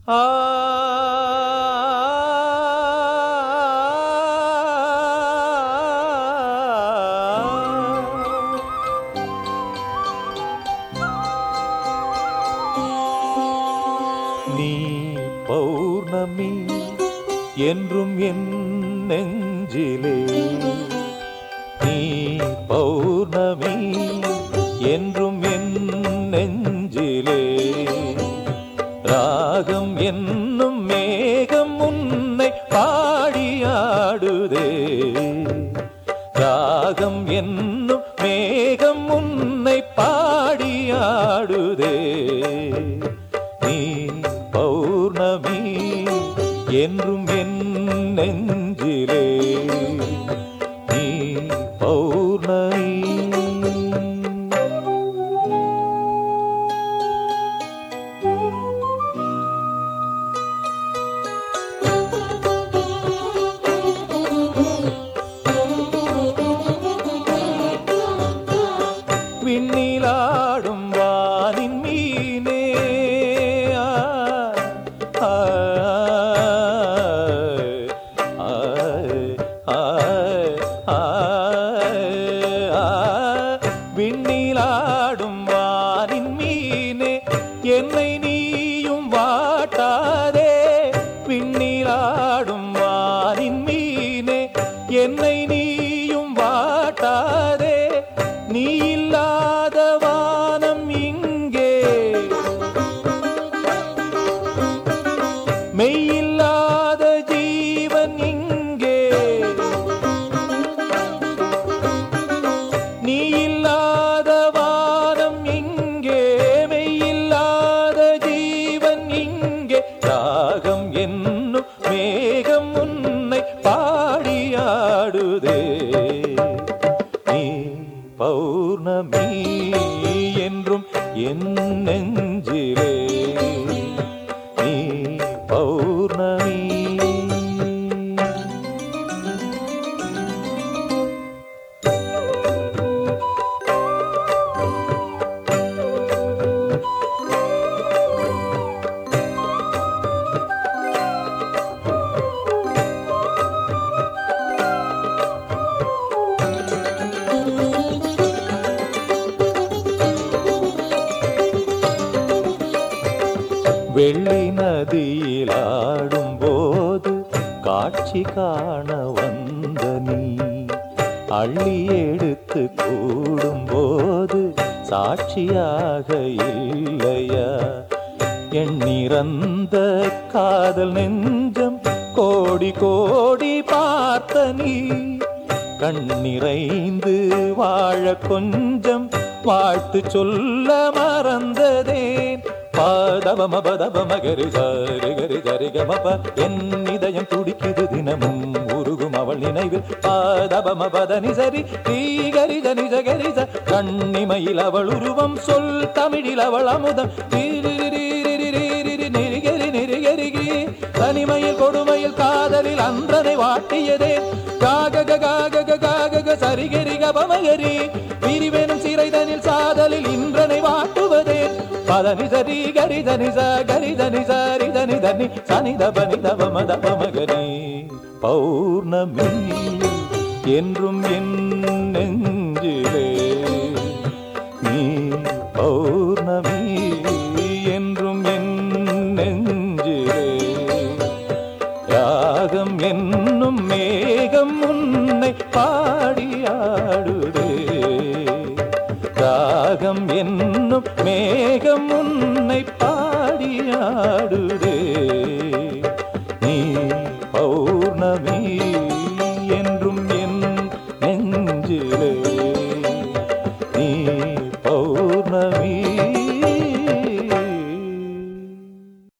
நீ பௌர்ணமி என்றும் என் நெஞ்சிலே நீ பௌர்ணமி என்றும் என் நெஞ்சிலே ராகம் என்னும் மேகம் உன்னை பாடியாடுதே ராகம் என்னும் மேகம் உன்னை பாடியாடுதே நீ பௌர்ணமி என்றும் என் நெஞ்சிலே நீ பௌர்ணமி விண்ணிலாடும் வானின் மீனே ஆ, ஆ, ஆ, ஆ, ஆ, ஆ. விண்ணிலாடும் வானின் மீனே என்னை நீயும் வாட்டாதே விண்ணிலாடும் வானின் மீனே என்னை நீயும் வாட்டாதே நீ இல்லாத வானம் இங்கே மெய்யில்லாத ஜீவன் இங்கே நீ இல்லாத வானம் இங்கே மெய்யில்லாத ஜீவன் இங்கே ராகம் என்னும் மேகம் உன்னை பாடியாடுதே நீ பௌர்ணமி என்றும் என் நெஞ்சிலே நீ பௌர்ணமி வெள்ளி நதியில் ஆடும் போது காட்சி காண வந்த நீ அள்ளி எடுத்து கூடும் போது சாட்சியாக இல்லையா எண்ணிறந்த காதல் நெஞ்சம் கோடி கோடி பார்த்த நீ கண்ணிறைந்து வாழ கொஞ்சம் வாழ்த்து சொல்ல மறந்ததேன் பாதவம பதவம கரி சரி கரி சரி கமப என் இதயம் துடிக்குது தினமும் உருகும் அவள் நினைவில் பாதவம பதனி சரி தீகரி தனி சகரி ச கண்ணிமையில் அவள் உருவம் சொல் தமிழில் அவள் அமுதம் தீரிரிரிரிரிரிரிரி நெறிகரி நெறிகரிகி தனிமையில் கொடுமையில் காதலில் அன்றனை வாட்டியதே காகக காகக காகக சரிகரி கபமகரி பிரிவெனும் சிறைதனில் சாதலில் இன்றனை வாட்டுவதே பதனி சரி கரி தனி ச கரி தனி சரி தனி தனி சனி தபனி தப மத பமகரி பௌர்ணமி என்றும் என் நெஞ்சிலே நீ பௌர்ணமி என்றும் என் நெஞ்சிலே ராகம் என்னும் மேகம் உன்னை பாடியாடுதே ராகம் என்னும் மேகம் உன்னை பாடியாடுதே நீ பௌர்ணமி என்றும் என் நெஞ்சிலே